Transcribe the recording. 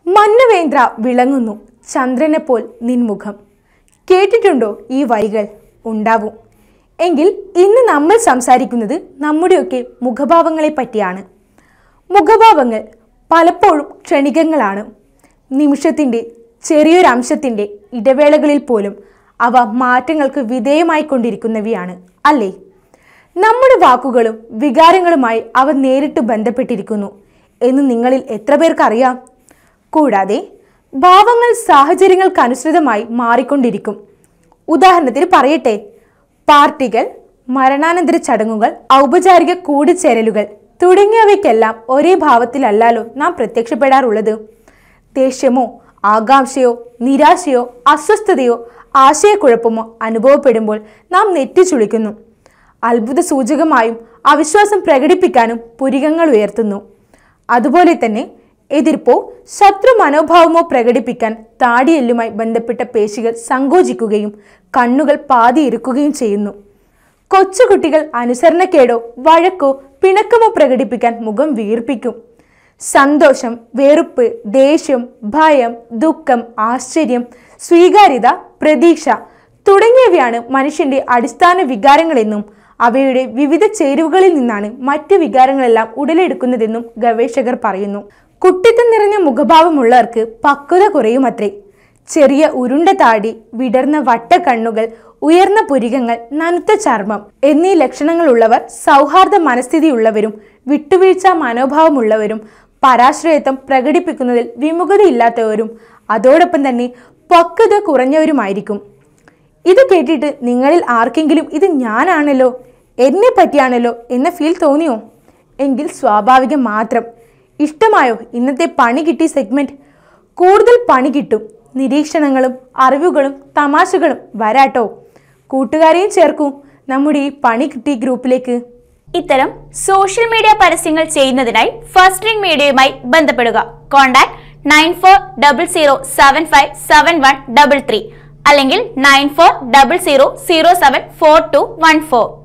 മന്നവേന്ദ്ര വിളങ്ങുന്നു ചന്ദ്രനെപ്പോൽ നിൻമുഖം കേട്ടിട്ടുണ്ടോ ഈ വരികൾ ഉണ്ടാവും എങ്കിൽ ഇന്ന് നമ്മൾ സംസാരിക്കുന്നത് നമ്മുടെയൊക്കെ മുഖഭാവങ്ങളെ പറ്റിയാണ് മുഖഭാവങ്ങൾ പലപ്പോഴും ക്ഷണികങ്ങളാണ് നിമിഷത്തിൻ്റെ ചെറിയൊരംശത്തിൻ്റെ ഇടവേളകളിൽ പോലും അവ മാറ്റങ്ങൾക്ക് വിധേയമായിക്കൊണ്ടിരിക്കുന്നവയാണ് അല്ലേ നമ്മുടെ വാക്കുകളും വികാരങ്ങളുമായി അവ നേരിട്ട് ബന്ധപ്പെട്ടിരിക്കുന്നു എന്ന് നിങ്ങളിൽ എത്ര പേർക്കറിയാം കൂടാതെ ഭാവങ്ങൾ സാഹചര്യങ്ങൾക്കനുസൃതമായി മാറിക്കൊണ്ടിരിക്കും ഉദാഹരണത്തിന് പറയട്ടെ പാർട്ടികൾ മരണാനന്തര ചടങ്ങുകൾ ഔപചാരിക കൂടിച്ചേരലുകൾ തുടങ്ങിയവയ്ക്കെല്ലാം ഒരേ ഭാവത്തിലല്ലാലോ നാം പ്രത്യക്ഷപ്പെടാറുള്ളത് ദേഷ്യമോ ആകാംക്ഷയോ നിരാശയോ അസ്വസ്ഥതയോ ആശയക്കുഴപ്പമോ അനുഭവപ്പെടുമ്പോൾ നാം നെറ്റിച്ചുളിക്കുന്നു അത്ഭുത സൂചകമായും അവിശ്വാസം പ്രകടിപ്പിക്കാനും പുരികങ്ങൾ ഉയർത്തുന്നു അതുപോലെ തന്നെ എതിർപ്പോ ശത്രു മനോഭാവമോ പ്രകടിപ്പിക്കാൻ താടിയെല്ലുമായി ബന്ധപ്പെട്ട പേശികൾ സങ്കോചിക്കുകയും കണ്ണുകൾ പാതി ഇറുക്കുകയും ചെയ്യുന്നു കൊച്ചുകുട്ടികൾ അനുസരണക്കേടോ വഴക്കോ പിണക്കമോ പ്രകടിപ്പിക്കാൻ മുഖം വീർപ്പിക്കും സന്തോഷം വെറുപ്പ് ദേഷ്യം ഭയം ദുഃഖം ആശ്ചര്യം സ്വീകാര്യത പ്രതീക്ഷ തുടങ്ങിയവയാണ് മനുഷ്യന്റെ അടിസ്ഥാന വികാരങ്ങളെന്നും അവയുടെ വിവിധ ചേരുവകളിൽ നിന്നാണ് മറ്റ് വികാരങ്ങളെല്ലാം ഉടലെടുക്കുന്നതെന്നും ഗവേഷകർ പറയുന്നു കുട്ടിത്തം നിറഞ്ഞ മുഖഭാവമുള്ളവർക്ക് പക്വത കുറയുമത്രേ ചെറിയ ഉരുണ്ട താടി വിടർന്ന വട്ടക്കണ്ണുകൾ ഉയർന്ന പുരികങ്ങൾ നനുത്ത ചർമ്മം എന്നീ ലക്ഷണങ്ങളുള്ളവർ സൗഹാർദ്ദ മനസ്ഥിതിയുള്ളവരും വിട്ടുവീഴ്ച മനോഭാവമുള്ളവരും പരാശ്രയത്വം പ്രകടിപ്പിക്കുന്നതിൽ വിമുഖതയില്ലാത്തവരും അതോടൊപ്പം തന്നെ പക്വത കുറഞ്ഞവരുമായിരിക്കും ഇത് കേട്ടിട്ട് നിങ്ങളിൽ ആർക്കെങ്കിലും ഇത് ഞാനാണല്ലോ എന്നെ പറ്റിയാണല്ലോ എന്ന ഫീൽ തോന്നിയോ എങ്കിൽ സ്വാഭാവികം മാത്രം ഇഷ്ടമായോ ഇന്നത്തെ പണി കിട്ടി സെഗ്മെന്റ് കൂടുതൽ പണി കിട്ടും നിരീക്ഷണങ്ങളും അറിവുകളും തമാശകളും വരാട്ടോ കൂട്ടുകാരെയും ചേർക്കൂ നമ്മുടെ ഈ പണി കിട്ടി ഗ്രൂപ്പിലേക്ക് ഇത്തരം സോഷ്യൽ മീഡിയ പരസ്യങ്ങൾ ചെയ്യുന്നതിനായി ഫസ്റ്റ് റിംഗ് മീഡിയയുമായി ബന്ധപ്പെടുക contact nine four double zero seven five seven one double three അല്ലെങ്കിൽ nine four double zero zero seven four two one four